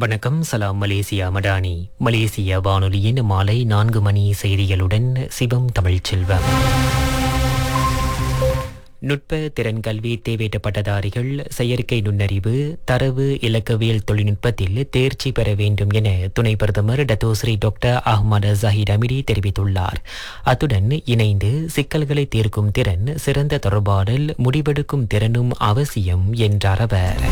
வணக்கம் சலாம் மலேசியா மடானி மலேசிய வானொலியின் மாலை நான்கு மணி செய்திகளுடன் சிவம் தமிழ்ச்செல்வம் நுட்ப திறன் கல்வி தேவையற்ற பட்டதாரிகள் செயற்கை நுண்ணறிவு தரவு இலக்கவியல் தொழில்நுட்பத்தில் தேர்ச்சி பெற வேண்டும் என துணை பிரதமர் Datuk Seri doctor Ahmad Zahid Hamidi தெரிவித்துள்ளார் அத்துடன் இணைந்து சிக்கல்களை தீர்க்கும் திறன் சிறந்த தொடர்பாடல் முடிவெடுக்கும் திறனும் அவசியம் என்றார் அவர்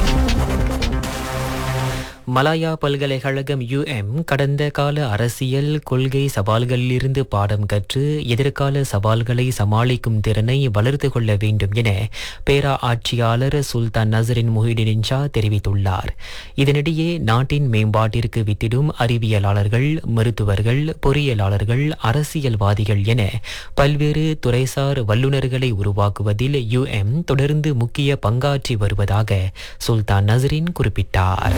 மலாயா பல்கலைக்கழகம் யுஎம் கடந்த கால அரசியல் கொள்கை சவால்களிலிருந்து பாடம் கற்று எதிர்கால சவால்களை சமாளிக்கும் திறனை வளர்த்து கொள்ள வேண்டும் என பேரா ஆட்சியாளர் சுல்தான் நசரின் முஹிடின் ஷா தெரிவித்துள்ளார் இதனிடையே நாட்டின் மேம்பாட்டிற்கு வித்திடும் அறிவியலாளர்கள் மருத்துவர்கள் பொறியியலாளர்கள் அரசியல்வாதிகள் என பல்வேறு துறைசார் வல்லுநர்களை உருவாக்குவதில் யுஎம் தொடர்ந்து முக்கிய பங்காற்றி வருவதாக சுல்தான் நசரின் குறிப்பிட்டார்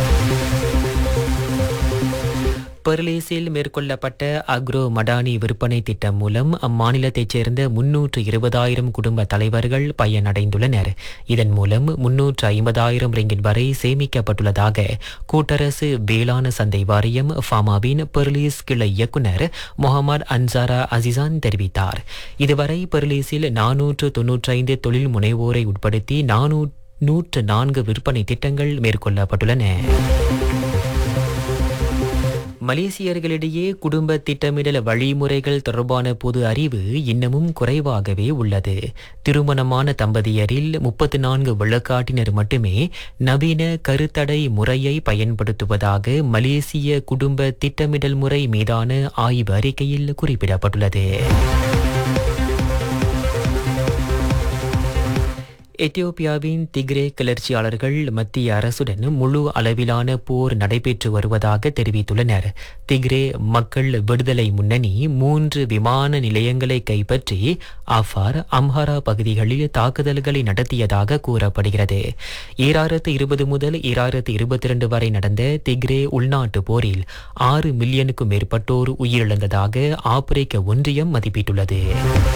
பெர்லேஸில் மேற்கொள்ளப்பட்ட அக்ரோ மடானி விற்பனை திட்டம் மூலம் அம்மாநிலத்தைச் சேர்ந்த முன்னூற்று இருபதாயிரம் குடும்ப தலைவர்கள் பயனடைந்துள்ளனர் இதன் மூலம் முன்னூற்று ஐம்பதாயிரம் ரிங்கிட் வரை சேமிக்கப்பட்டுள்ளதாக கூட்டரசு வேளாண் சந்தை வாரியம் ஃபாமாவின் பெர்லீஸ் கிளை இயக்குனர் முகமது அன்சாரா அசிசான் தெரிவித்தார் இதுவரை பெர்லீஸில் நானூற்று தொன்னூற்றைந்து தொழில் முனைவோரை உட்படுத்தி நானூ நூற்று நான்கு விற்பனை திட்டங்கள் மேற்கொள்ளப்பட்டுள்ளன மலேசியர்களிடையே குடும்ப திட்டமிடல் வழிமுறைகள் தொடர்பான பொது அறிவு இன்னமும் குறைவாகவே உள்ளது திருமணமான தம்பதியரில் முப்பத்து நான்கு விளக்காட்டினர் மட்டுமே நவீன கருத்தடை முறையை பயன்படுத்துவதாக மலேசிய குடும்ப திட்டமிடல் முறை மீதான ஆய்வு அறிக்கையில் குறிப்பிடப்பட்டுள்ளது எத்தியோப்பியாவின் திக்ரே கிளர்ச்சியாளர்கள் மத்திய அரசுடன் முழு அளவிலான போர் நடைபெற்று வருவதாக தெரிவித்துள்ளனர் திக்ரே மக்கள் விடுதலை முன்னணி மூன்று விமான நிலையங்களை கைப்பற்றி அஃபார் அம்ஹாரா பகுதிகளில் தாக்குதல்களை நடத்தியதாக கூறப்படுகிறது ஈராயிரத்து இருபது முதல் ஈராயிரத்து இருபத்தி இரண்டு வரை நடந்த திக்ரே உள்நாட்டு போரில் ஆறு மில்லியனுக்கும் மேற்பட்டோர் உயிரிழந்ததாக ஆப்பிரிக்க ஒன்றியம் மதிப்பிட்டுள்ளது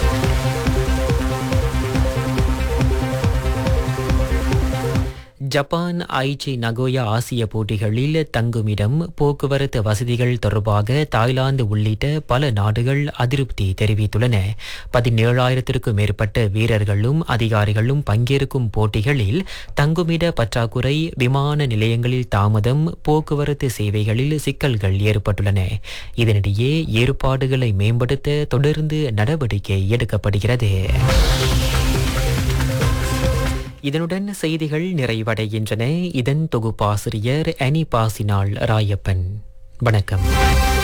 ஜப்பான் ஐச்சி நகோயா ஆசிய போட்டிகளில் தங்குமிடம் போக்குவரத்து வசதிகள் தொடர்பாக தாய்லாந்து உள்ளிட்ட பல நாடுகள் அதிருப்தி தெரிவித்துள்ளன பதினேழாயிரத்திற்கும் மேற்பட்ட வீரர்களும் அதிகாரிகளும் பங்கேற்கும் போட்டிகளில் தங்குமிட பற்றாக்குறை விமான நிலையங்களில் தாமதம் போக்குவரத்து சேவைகளில் சிக்கல்கள் ஏற்பட்டுள்ளன இதனிடையே ஏற்பாடுகளை மேம்படுத்த தொடர்ந்து நடவடிக்கை எடுக்கப்படுகிறது இதனுடன் செய்திகள் நிறைவடைகின்றன இதன் தொகுப்பாசிரியர் அனி பாசினாள் ராயப்பன் வணக்கம்